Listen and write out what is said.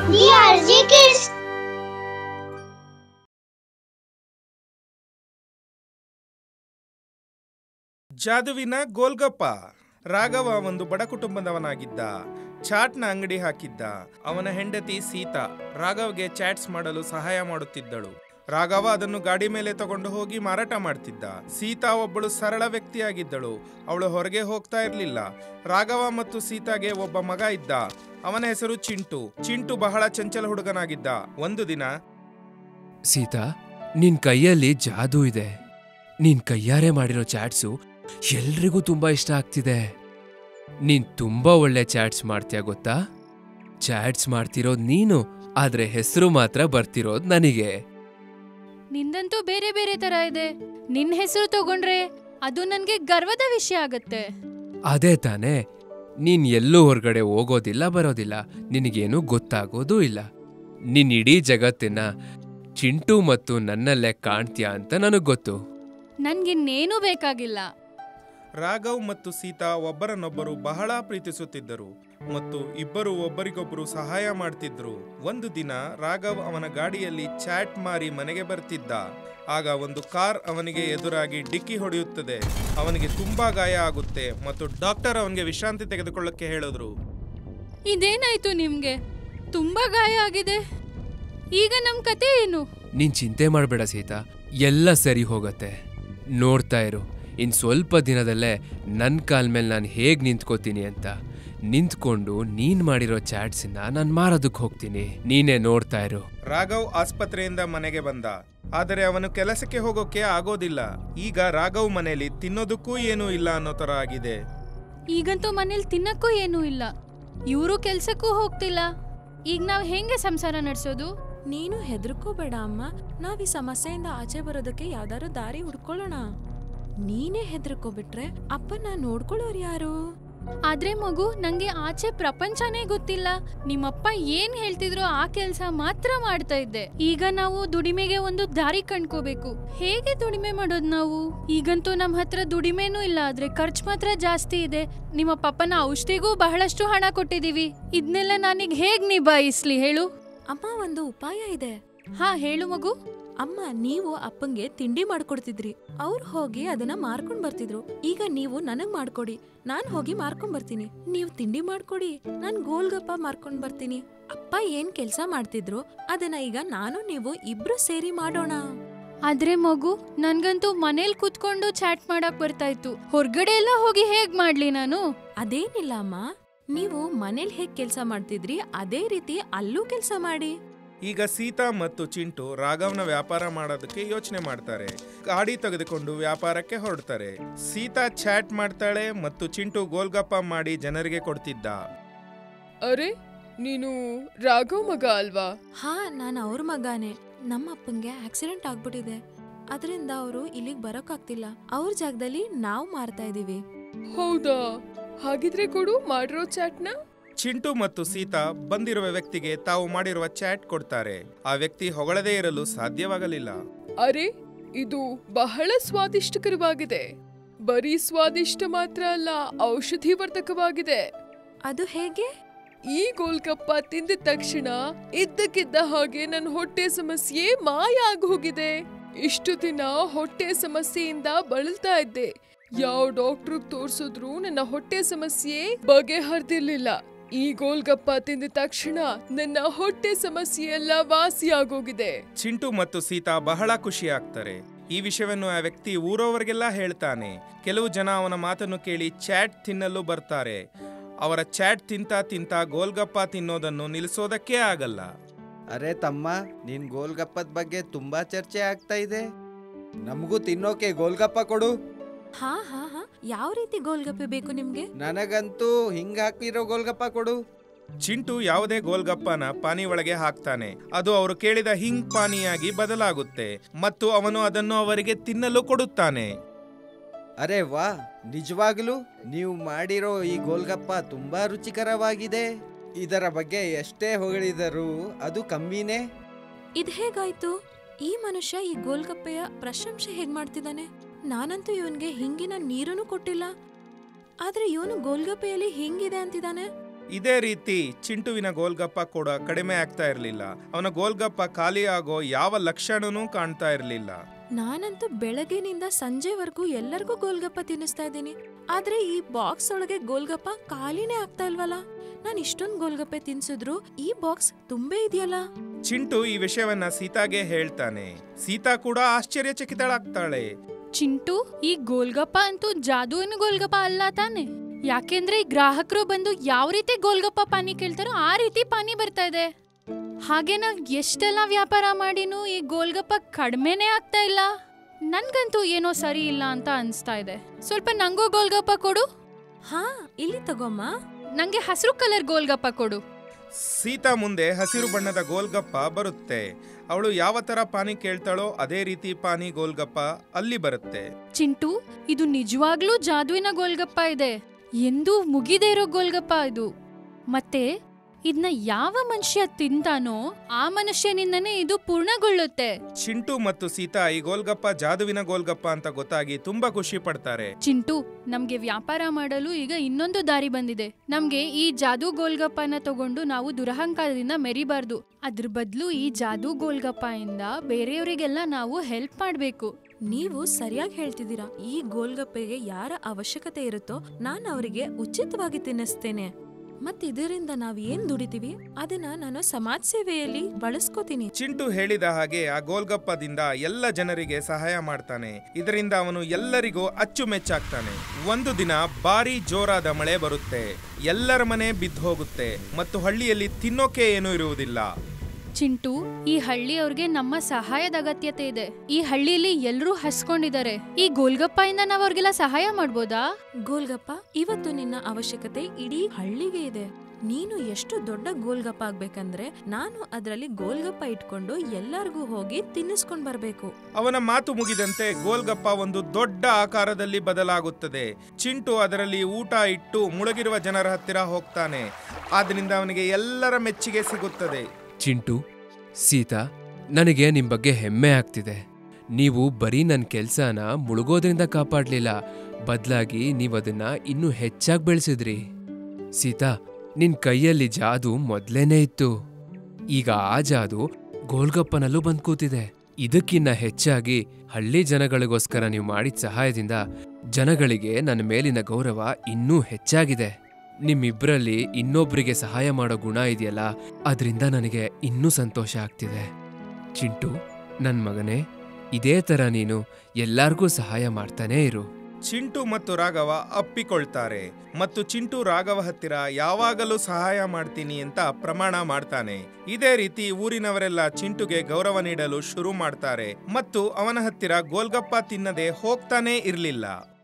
DRG Kids. ಜಾದುವಿನ golgappa Raghava ಒಂದು ಬಡ ಕುಟುಂಬದವನಾಗಿದ್ದ ಚಾಟ್ನ ಅಂಗಡಿ ಹಾಕಿದ್ದ ಅವನ ಹೆಂಡತಿ ಸೀತಾ ರಾಘವ್ಗೆ ಚಾಟ್ಸ್ ಮಾಡಲು ಸಹಾಯ ಮಾಡುತ್ತಿದ್ದಳು ರಾಘವ ಅದನ್ನು ಗಾಡಿ ಮೇಲೆ ತಗೊಂಡು ಹೋಗಿ ಮಾರಾಟ ಮಾಡ್ತಿದ್ದ ಸೀತಾ ಒಬ್ಬಳು ಸರಳ ವ್ಯಕ್ತಿಯಾಗಿದ್ದಳು ಅವಳು ಹೊರಗೆ ಹೋಗ್ತಾ ಇರಲಿಲ್ಲ ರಾಘವ ಮತ್ತು ಸೀತಾಗೆ ಒಬ್ಬ ಮಗ ಇದ್ದ ಅವನ ಹೆಸರು ಚಿಂಟು ಚಿಂಟು ಬಹಳ ಚಂಚಲ ಹುಡುಗನಾಗಿದ್ದ ಒಂದು ದಿನ ಸೀತಾ ನಿನ್ ಕೈಯಲ್ಲಿ ಜಾದೂ ಇದೆ ನೀನ್ ಕೈಯಾರೆ ಮಾಡಿರೋ ಚಾಟ್ಸು ಎಲ್ರಿಗೂ ತುಂಬಾ ಇಷ್ಟ ಆಗ್ತಿದೆ ನೀನ್ ತುಂಬಾ ಒಳ್ಳೆ ಚಾಟ್ಸ್ ಮಾಡ್ತೀಯ ಗೊತ್ತಾ ಚಾಟ್ಸ್ ಮಾಡ್ತಿರೋದ್ ನೀನು ಆದ್ರೆ ಹೆಸರು ಮಾತ್ರ ಬರ್ತಿರೋದ್ ನನಗೆ ನಿಂದಂತೂ ಬೇರೆ ಬೇರೆ ತರ ಇದೆ ನಿನ್ ಹೆಸರು ತಗೊಂಡ್ರೆ ಅದು ನನ್ಗೆ ಗರ್ವದ ವಿಷಯ ಆಗತ್ತೆ ಅದೇ ತಾನೇ ನೀನ್ ಎಲ್ಲೂ ಹೊರಗಡೆ ಹೋಗೋದಿಲ್ಲ ಬರೋದಿಲ್ಲ ನಿನಗೇನು ಗೊತ್ತಾಗೋದೂ ಇಲ್ಲ ನಿನ್ ಇಡೀ ಜಗತ್ತಿನ ಚಿಂಟು ಮತ್ತು ನನ್ನಲ್ಲೇ ಕಾಣ್ತೀಯ ಅಂತ ನನಗ್ ಗೊತ್ತು ನನ್ಗಿನ್ನೇನೂ ಬೇಕಾಗಿಲ್ಲ ರಾಘವ್ ಮತ್ತು ಸೀತಾ ಒಬ್ಬರನ್ನೊಬ್ಬರು ಬಹಳ ಪ್ರೀತಿಸುತ್ತಿದ್ದರು ಮತ್ತು ಇಬ್ಬರು ಒಬ್ಬರಿಗೊಬ್ಬರು ಸಹಾಯ ಮಾಡ್ತಿದ್ರು ಒಂದು ದಿನ ರಾಘವ್ ಅವನ ಗಾಡಿಯಲ್ಲಿ ಚಾಟ್ ಮಾರಿ ಮನೆಗೆ ಬರ್ತಿದ್ದ ಆಗ ಒಂದು ಕಾರ್ ಅವನಿಗೆ ಎದುರಾಗಿ ಡಿಕ್ಕಿ ಹೊಡೆಯುತ್ತದೆ ಅವನಿಗೆ ತುಂಬಾ ಗಾಯ ಆಗುತ್ತೆ ಮತ್ತು ಡಾಕ್ಟರ್ ಅವನಿಗೆ ವಿಶ್ರಾಂತಿ ತೆಗೆದುಕೊಳ್ಳಕ್ಕೆ ಹೇಳಿದ್ರು ಇದೇನಾಯ್ತು ನಿಮ್ಗೆ ತುಂಬಾ ಗಾಯ ಆಗಿದೆ ಈಗ ನಮ್ ಕತೆ ಏನು ನೀನ್ ಚಿಂತೆ ಮಾಡಬೇಡ ಸೀತಾ ಎಲ್ಲ ಸರಿ ಹೋಗತ್ತೆ ನೋಡ್ತಾ ಇರು ಇನ್ ಸ್ವಲ್ಪ ದಿನದಲ್ಲೇ ನನ್ನ ಕಾಲ್ ಮೇಲೆ ನಾನು ಹೇಗ್ ನಿಂತ್ಕೋತೀನಿ ಅಂತ ನಿಂತ್ಕೊಂಡು ನೀನ್ ಮಾಡಿರೋ ಚಾಟ್ಸನ್ನ ನಾನು ಮಾರೋದಕ್ಕೆ ಹೋಗ್ತೀನಿ ನೀನೇ ನೋಡ್ತಾ ಇರು ರಾಘವ್ ಆಸ್ಪತ್ರೆಯಿಂದ ಮನೆಗೆ ಬಂದ ಆದರೆ ಅವನು ಕೆಲಸಕ್ಕೆ ಹೋಗೋಕೆ ಆಗೋದಿಲ್ಲ ಈಗ ರಾಘವ್ ಮನೆಯಲ್ಲಿ ತಿನ್ನೋದಕ್ಕೂ ಏನೂ ಇಲ್ಲ ಅನ್ನೋ ತರ ಆಗಿದೆ ಈಗಂತೂ ಮನೇಲಿ ತಿನ್ನಕ್ಕೂ ಏನೂ ಇಲ್ಲ ಇವರು ಕೆಲ್ಸಕ್ಕೂ ಹೋಗ್ತಿಲ್ಲ ಈಗ ನಾವ್ ಹೆಂಗೆ ಸಂಸಾರ ನಡೆಸೋದು ನೀನು ಹೆದರ್ಕೋಬೇಡ ಅಮ್ಮ ನಾವ್ ಈ ಸಮಸ್ಯೆಯಿಂದ ಆಚೆ ಬರೋದಕ್ಕೆ ಯಾವ್ದಾದ್ರು ದಾರಿ ಹುಡ್ಕೊಳ್ಳೋಣ ನೀನೇ ಹೆದರ್ಕೋಬಿಟ್ರೆ ಅಪ್ಪನ ನೋಡ್ಕೊಳ್ಳೋರು ಯಾರು ಆದ್ರೆ ಮಗು ನಂಗೆ ಆಚೆ ಪ್ರಪಂಚನೇ ಗೊತ್ತಿಲ್ಲ ನಿಮ್ಮಪ್ಪ ಏನ್ ಹೇಳ್ತಿದ್ರು ಆ ಕೆಲ್ಸ ಮಾತ್ರ ಮಾಡ್ತಾ ಇದ್ದೆ ಈಗ ನಾವು ದುಡಿಮೆಗೆ ಒಂದು ದಾರಿ ಕಂಡ್ಕೋಬೇಕು ಹೇಗೆ ದುಡಿಮೆ ಮಾಡೋದ್ ನಾವು ಈಗಂತೂ ನಮ್ ಹತ್ರ ದುಡಿಮೆನೂ ಇಲ್ಲ ಆದ್ರೆ ಖರ್ಚು ಮಾತ್ರ ಜಾಸ್ತಿ ಇದೆ ನಿಮ್ಮ ಪಪ್ಪನ ಔಷಧಿಗೂ ಬಹಳಷ್ಟು ಹಣ ಕೊಟ್ಟಿದೀವಿ ಇದ್ನೆಲ್ಲ ನಾನೀಗ ಹೇಗ್ ನಿಭಾಯಿಸ್ಲಿ ಹೇಳು ಅಮ್ಮ ಒಂದು ಉಪಾಯ ಇದೆ ಹಾ ಹೇಳು ಮಗು ಅಮ್ಮ ನೀವು ಅಪ್ಪಂಗೆ ತಿಂಡಿ ಮಾಡ್ಕೊಡ್ತಿದ್ರಿ ಅವ್ರು ಹೋಗಿ ಅದನ್ನ ಮಾರ್ಕೊಂಡ್ ಬರ್ತಿದ್ರು ಈಗ ನೀವು ನನಗ್ ಮಾಡ್ಕೊಡಿ ನಾನ್ ಹೋಗಿ ಮಾರ್ಕೊಂಡ್ ಬರ್ತೀನಿ ನೀವು ತಿಂಡಿ ಮಾಡ್ಕೊಡಿ ನಾನ್ ಗೋಲ್ಗಪ್ಪ ಮಾರ್ಕೊಂಡ್ ಬರ್ತೀನಿ ಅಪ್ಪ ಏನ್ ಕೆಲ್ಸ ಮಾಡ್ತಿದ್ರು ಅದನ್ನ ಈಗ ನಾನು ನೀವು ಇಬ್ರು ಸೇರಿ ಮಾಡೋಣ ಆದ್ರೆ ಮಗು ನನ್ಗಂತೂ ಮನೇಲಿ ಕುತ್ಕೊಂಡು ಚಾಟ್ ಮಾಡಕ್ ಬರ್ತಾ ಇತ್ತು ಹೊರ್ಗಡೆ ಎಲ್ಲ ಹೋಗಿ ಹೇಗ್ ಮಾಡ್ಲಿ ನಾನು ಅದೇನಿಲ್ಲ ಅಮ್ಮ ನೀವು ಮನೇಲಿ ಹೇಗ್ ಕೆಲ್ಸ ಮಾಡ್ತಿದ್ರಿ ಅದೇ ರೀತಿ ಅಲ್ಲೂ ಕೆಲ್ಸ ಮಾಡಿ ಈಗ ಸೀತಾ ಮತ್ತು ಚಿಂಟು ರಾಘವ್ನ ವ್ಯಾಪಾರ ಮಾಡೋದಕ್ಕೆ ಯೋಚನೆ ಮಾಡ್ತಾರೆ ಗಾಡಿ ತೆಗೆದುಕೊಂಡು ವ್ಯಾಪಾರಕ್ಕೆ ಹೊರಡ್ತಾರೆ ಸೀತಾ ಚಾಟ್ ಮಾಡ್ತಾಳೆ ಮತ್ತು ಚಿಂಟು ಗೋಲ್ಗಪ್ಪ ಮಾಡಿ ಜನರಿಗೆ ಕೊಡ್ತಿದ್ದ ಅರೆ ನೀನು ರಾಘವ್ ಮಗ ಅಲ್ವಾ ಹಾ ನಾನು ಅವ್ರ ಮಗಾನೆ ನಮ್ಮ ಅಪ್ಪಂಗೆ ಆಕ್ಸಿಡೆಂಟ್ ಆಗ್ಬಿಟ್ಟಿದೆ ಅದರಿಂದ ಅವರು ಇಲ್ಲಿಗೆ ಬರೋಕ್ಕಾಗ್ತಿಲ್ಲ ಅವ್ರ ಜಾಗದಲ್ಲಿ ನಾವು ಮಾರ್ತಾ ಇದೀವಿ ಹೌದಾ ಹಾಗಿದ್ರೆ ಕೊಡು ಮಾಡಿರೋ ಚಾಟ್ನ ಚಿಂಟು ಮತ್ತು ಸೀತಾ ಬಂದಿರುವ ವ್ಯಕ್ತಿಗೆ ತಾವು ಮಾಡಿರುವ ಚಾಟ್ ಕೊಡ್ತಾರೆ ಆ ವ್ಯಕ್ತಿ ಹೊಗಳದೇ ಇರಲು ಸಾಧ್ಯವಾಗಲಿಲ್ಲ ಅರೆ ಇದು ಬಹಳ ಸ್ವಾದಿಷ್ಟಕರವಾಗಿದೆ ಬರೀ ಸ್ವಾದಿಷ್ಟ ಮಾತ್ರ ಅಲ್ಲ ಔಷಧಿವರ್ಧಕವಾಗಿದೆ ಅದು ಹೇಗೆ ಈ ಗೋಲ್ಗಪ್ಪ ತಿಂದ ತಕ್ಷಣ ಇದ್ದಕ್ಕಿದ್ದ ಹಾಗೆ ನನ್ನ ಹೊಟ್ಟೆ ಸಮಸ್ಯೆ ಮಾಯ ಆಗೋಗಿದೆ ಇಷ್ಟು ದಿನ ಹೊಟ್ಟೆ ಸಮಸ್ಯೆಯಿಂದ ಬಳಲ್ತಾ ಇದ್ದೆ ಯಾವ ಡಾಕ್ಟರ್ ತೋರ್ಸಿದ್ರು ನನ್ನ ಹೊಟ್ಟೆ ಸಮಸ್ಯೆ ಬಗೆಹರ್ದಿರ್ಲಿಲ್ಲ ಈ ಗೋಲ್ಗಪ್ಪ ತಿಂದ ತಕ್ಷಣ ನನ್ನ ಹೊಟ್ಟೆ ಸಮಸ್ಯೆ ಎಲ್ಲ ವಾಸಿಯಾಗೋಗಿದೆ ಚಿಂಟು ಮತ್ತು ಸೀತಾ ಬಹಳ ಖುಷಿ ಆಗ್ತಾರೆ ಈ ವಿಷಯವನ್ನು ಆ ವ್ಯಕ್ತಿ ಊರವರಿಗೆಲ್ಲ ಹೇಳ್ತಾನೆ ಕೆಲವು ಜನ ಅವನ ಮಾತನ್ನು ಕೇಳಿ ಚಾಟ್ ತಿನ್ನಲು ಬರ್ತಾರೆ ಅವರ ಚಾಟ್ ತಿಂತ ತಿಂತ ಗೋಲ್ಗಪ್ಪ ತಿನ್ನೋದನ್ನು ನಿಲ್ಲಿಸೋದಕ್ಕೇ ಆಗಲ್ಲ ಅರೆ ತಮ್ಮ ನಿನ್ ಗೋಲ್ಗಪ್ಪದ ಬಗ್ಗೆ ತುಂಬಾ ಚರ್ಚೆ ಆಗ್ತಾ ಇದೆ ನಮಗೂ ತಿನ್ನೋಕೆ ಗೋಲ್ಗಪ್ಪ ಕೊಡು ಹಾ ಹಾ ಹಾ ಯಾವ ರೀತಿ ಗೋಲ್ಗಪ್ಪೆ ಬೇಕು ನಿಮ್ಗೆ ನನಗಂತೂ ಹಿಂಗ್ ಹಾಕಿರೋ ಗೋಲ್ಗಪ್ಪ ಕೊಡು ಚಿಂಟು ಯಾವುದೇ ಗೋಲ್ಗಪ್ಪನ ಪಾನಿ ಒಳಗೆ ಹಾಕ್ತಾನೆ ಅದು ಅವರು ಕೇಳಿದ ಹಿಂಗ್ ಪಾನಿಯಾಗಿ ಬದಲಾಗುತ್ತೆ ಮತ್ತು ಅವನು ಅದನ್ನು ಅವರಿಗೆ ತಿನ್ನಲು ಕೊಡುತ್ತಾನೆ ಅರೆ ವಾ ನಿಜವಾಗ್ಲೂ ನೀವು ಮಾಡಿರೋ ಈ ಗೋಲ್ಗಪ್ಪ ತುಂಬಾ ರುಚಿಕರವಾಗಿದೆ ಇದರ ಬಗ್ಗೆ ಎಷ್ಟೇ ಹೊಗಳಿದರೂ ಅದು ಕಮ್ಮಿನೇ ಇದ್ ಹೇಗಾಯ್ತು ಈ ಮನುಷ್ಯ ಈ ಗೋಲ್ಗಪ್ಪೆಯ ಪ್ರಶಂಸೆ ಹೇಗ್ ಮಾಡ್ತಿದ್ದಾನೆ ನಾನಂತೂ ಇವನ್ಗೆ ಹಿಂಗಿನ ನೀರನ್ನು ಕೊಟ್ಟಿಲ್ಲ ಆದ್ರೆ ಇವನು ಗೋಲ್ಗಪ್ಪೆಯಲ್ಲಿ ಹಿಂಗಿದೆ ಅಂತಿದ್ದಾನೆ ಇದೇ ರೀತಿ ಚಿಂಟುವಿನ ಗೋಲ್ಗಪ್ಪ ಕೂಡ ಕಡಿಮೆ ಆಗ್ತಾ ಇರಲಿಲ್ಲ ಅವನ ಗೋಲ್ಗಪ್ಪ ಖಾಲಿ ಆಗೋ ಯಾವ ಲಕ್ಷಣನೂ ಕಾಣ್ತಾ ಇರಲಿಲ್ಲ ನಾನಂತೂ ಬೆಳಗ್ಗೆನಿಂದ ಸಂಜೆವರೆಗೂ ಎಲ್ಲರಿಗೂ ಗೋಲ್ಗಪ್ಪ ತಿನ್ನಿಸ್ತಾ ಇದ್ದೀನಿ ಆದ್ರೆ ಈ ಬಾಕ್ಸ್ ಒಳಗೆ ಗೋಲ್ಗಪ್ಪ ಖಾಲಿನೇ ಆಗ್ತಾ ಇಲ್ವಲ್ಲ ನಾನು ಇಷ್ಟೊಂದು ಗೋಲ್ಗಪ್ಪೆ ತಿನ್ಸಿದ್ರು ಈ ಬಾಕ್ಸ್ ತುಂಬೇ ಇದೆಯಲ್ಲ ಚಿಂಟು ಈ ವಿಷಯವನ್ನ ಸೀತಾಗೆ ಹೇಳ್ತಾನೆ ಸೀತಾ ಕೂಡ ಆಶ್ಚರ್ಯಚಕಿತಳಾಗ್ತಾಳೆ ಚಿಂಟು ಈ ಗೋಲ್ಗಪ್ಪ ಅಂತೂ ಜಾದೂವಿನ ಗೋಲ್ಗಪ್ಪ ಅಲ್ಲ ತಾನೆ ಯಾಕೆಂದ್ರೆ ಈ ಗ್ರಾಹಕರು ಬಂದು ಯಾವ ರೀತಿ ಗೋಲ್ಗಪ್ಪ ಪಾನಿ ಕೇಳ್ತಾರೋ ಆ ರೀತಿ ಪಾನಿ ಬರ್ತಾ ಇದೆ ಹಾಗೆ ನಾವ್ ಎಷ್ಟೆಲ್ಲ ವ್ಯಾಪಾರ ಮಾಡಿನೂ ಈ ಗೋಲ್ಗಪ್ಪ ಕಡಿಮೆನೇ ಆಗ್ತಾ ಇಲ್ಲ ನನ್ಗಂತೂ ಏನೋ ಸರಿ ಇಲ್ಲ ಅಂತ ಅನ್ಸ್ತಾ ಇದೆ ಸ್ವಲ್ಪ ನಂಗೂ ಗೋಲ್ಗಪ್ಪ ಕೊಡು ಹಾ ಇಲ್ಲಿ ತಗೊಮ್ಮ ನಂಗೆ ಹಸಿರು ಕಲರ್ ಗೋಲ್ಗಪ್ಪ ಕೊಡು ಸೀತಾ ಮುಂದೆ ಹಸಿರು ಬಣ್ಣದ ಗೋಲ್ಗಪ್ಪ ಬರುತ್ತೆ ಅವಳು ಯಾವ ತರ ಪಾನಿ ಕೇಳ್ತಾಳೋ ಅದೇ ರೀತಿ ಪಾನಿ ಗೋಲ್ಗಪ್ಪ ಅಲ್ಲಿ ಬರುತ್ತೆ ಚಿಂಟು ಇದು ನಿಜವಾಗ್ಲೂ ಜಾದುವಿನ ಗೋಲ್ಗಪ್ಪ ಇದೆ ಎಂದೂ ಮುಗಿದೇ ಇರೋ ಗೋಲ್ಗಪ್ಪ ಇದು ಮತ್ತೆ ಇದನ್ನ ಯಾವ ಮನುಷ್ಯ ತಿಂತಾನೋ ಆ ಮನುಷ್ಯನಿಂದನೇ ಇದು ಪೂರ್ಣಗೊಳ್ಳುತ್ತೆ ಚಿಂಟು ಮತ್ತು ಸೀತಾ ಈ ಗೋಲ್ಗಪ್ಪ ಜಾದುವಿನ ಗೋಲ್ಗಪ್ಪ ಅಂತ ಗೊತ್ತಾಗಿ ತುಂಬಾ ಖುಷಿ ಪಡ್ತಾರೆ ಚಿಂಟು ನಮ್ಗೆ ವ್ಯಾಪಾರ ಮಾಡಲು ಈಗ ಇನ್ನೊಂದು ದಾರಿ ಬಂದಿದೆ ನಮ್ಗೆ ಈ ಜಾದೂ ಗೋಲ್ಗಪ್ಪನ ತಗೊಂಡು ನಾವು ದುರಹಂಕಾರದಿಂದ ಮೆರಿಬಾರ್ದು ಅದ್ರ ಬದಲು ಈ ಜಾದೂ ಗೋಲ್ಗಪ್ಪ ಇಂದ ಬೇರೆಯವರಿಗೆಲ್ಲ ನಾವು ಹೆಲ್ಪ್ ಮಾಡ್ಬೇಕು ನೀವು ಸರಿಯಾಗಿ ಹೇಳ್ತಿದ್ದೀರಾ ಈ ಗೋಲ್ಗಪ್ಪೆಗೆ ಯಾರ ಅವಶ್ಯಕತೆ ಇರುತ್ತೋ ನಾನು ಅವರಿಗೆ ಉಚಿತವಾಗಿ ತಿನ್ನಿಸ್ತೇನೆ ಮತ್ ಇದರಿಂದ ನಾವ್ ಏನ್ ದುಡಿತೀವಿ ಅದನ್ನ ನಾನು ಸಮಾಜ ಸೇವೆಯಲ್ಲಿ ಬಳಸ್ಕೋತೀನಿ ಚಿಂಟು ಹೇಳಿದ ಹಾಗೆ ಆ ಗೋಲ್ಗಪ್ಪದಿಂದ ಎಲ್ಲ ಜನರಿಗೆ ಸಹಾಯ ಮಾಡ್ತಾನೆ ಇದರಿಂದ ಅವನು ಎಲ್ಲರಿಗೂ ಅಚ್ಚುಮೆಚ್ಚಾಗ್ತಾನೆ ಒಂದು ದಿನ ಭಾರಿ ಜೋರಾದ ಮಳೆ ಬರುತ್ತೆ ಎಲ್ಲರ ಮನೆ ಬಿದ್ದು ಹೋಗುತ್ತೆ ಮತ್ತು ಹಳ್ಳಿಯಲ್ಲಿ ತಿನ್ನೋಕೆ ಏನೂ ಇರುವುದಿಲ್ಲ ಚಿಂಟು ಈ ಹಳ್ಳಿಯವ್ರಿಗೆ ನಮ್ಮ ಸಹಾಯದ ಅಗತ್ಯತೆ ಇದೆ ಈ ಹಳ್ಳಿಯಲ್ಲಿ ಎಲ್ರೂ ಹಸ್ಕೊಂಡಿದ್ದಾರೆ ಈ ಗೋಲ್ಗಪ್ಪ ಇಂದ ನಾವ್ ಅವ್ರಿಗೆಲ್ಲ ಸಹಾಯ ಮಾಡ್ಬೋದಾ ಗೋಲ್ಗಪ್ಪ ಇವತ್ತು ನಿನ್ನ ಅವಶ್ಯಕತೆ ಇಡೀ ಹಳ್ಳಿಗೆ ಇದೆ ನೀನು ಎಷ್ಟು ದೊಡ್ಡ ಗೋಲ್ಗಪ್ಪ ಆಗ್ಬೇಕಂದ್ರೆ ನಾನು ಅದರಲ್ಲಿ ಗೋಲ್ಗಪ್ಪ ಇಟ್ಕೊಂಡು ಎಲ್ಲಾರ್ಗೂ ಹೋಗಿ ತಿನ್ನಿಸ್ಕೊಂಡ್ ಬರ್ಬೇಕು ಅವನ ಮಾತು ಮುಗಿದಂತೆ ಗೋಲ್ಗಪ್ಪ ಒಂದು ದೊಡ್ಡ ಆಕಾರದಲ್ಲಿ ಬದಲಾಗುತ್ತದೆ ಚಿಂಟು ಅದರಲ್ಲಿ ಊಟ ಇಟ್ಟು ಮುಳುಗಿರುವ ಜನರ ಹತ್ತಿರ ಹೋಗ್ತಾನೆ ಆದ್ರಿಂದ ಅವನಿಗೆ ಎಲ್ಲರ ಮೆಚ್ಚುಗೆ ಸಿಗುತ್ತದೆ ಚಿಂಟು ಸೀತಾ ನನಗೆ ನಿಮ್ ಬಗ್ಗೆ ಹೆಮ್ಮೆ ಆಗ್ತಿದೆ ನೀವು ಬರೀ ನನ್ನ ಕೆಲ್ಸನ ಮುಳುಗೋದ್ರಿಂದ ಕಾಪಾಡ್ಲಿಲ್ಲ ಬದಲಾಗಿ ನೀವದನ್ನ ಇನ್ನೂ ಹೆಚ್ಚಾಗಿ ಬೆಳೆಸಿದ್ರಿ ಸೀತಾ ನಿನ್ ಕೈಯಲ್ಲಿ ಜಾದು ಮೊದ್ಲೇನೇ ಇತ್ತು ಈಗ ಆ ಜಾದು ಗೋಲ್ಗಪ್ಪನಲ್ಲೂ ಬಂದ್ ಕೂತಿದೆ ಇದಕ್ಕಿನ್ನ ಹೆಚ್ಚಾಗಿ ಹಳ್ಳಿ ಜನಗಳಿಗೋಸ್ಕರ ನೀವು ಮಾಡಿದ ಸಹಾಯದಿಂದ ಜನಗಳಿಗೆ ನನ್ನ ಮೇಲಿನ ಗೌರವ ಇನ್ನೂ ಹೆಚ್ಚಾಗಿದೆ ನಿಮ್ಮಿಬ್ರಲ್ಲಿ ಇನ್ನೊಬ್ರಿಗೆ ಸಹಾಯ ಮಾಡೋ ಗುಣ ಇದೆಯಲ್ಲ ಅದರಿಂದ ನನಗೆ ಇನ್ನೂ ಸಂತೋಷ ಆಗ್ತಿದೆ ಚಿಂಟು ನನ್ ಮಗನೇ ಇದೇ ತರ ನೀನು ಎಲ್ಲಾರ್ಗೂ ಸಹಾಯ ಮಾಡ್ತಾನೇ ಇರು ಚಿಂಟು ಮತ್ತು ರಾಘವ ಅಪ್ಪಿಕೊಳ್ತಾರೆ ಮತ್ತು ಚಿಂಟು ರಾಘವ ಹತ್ತಿರ ಯಾವಾಗಲೂ ಸಹಾಯ ಮಾಡ್ತೀನಿ ಅಂತ ಪ್ರಮಾಣ ಮಾಡ್ತಾನೆ ಇದೇ ರೀತಿ ಊರಿನವರೆಲ್ಲ ಚಿಂಟುಗೆ ಗೌರವ ನೀಡಲು ಶುರು ಮಾಡ್ತಾರೆ ಮತ್ತು ಅವನ ಹತ್ತಿರ ಗೋಲ್ಗಪ್ಪ ತಿನ್ನದೆ ಹೋಗ್ತಾನೇ ಇರ್ಲಿಲ್ಲ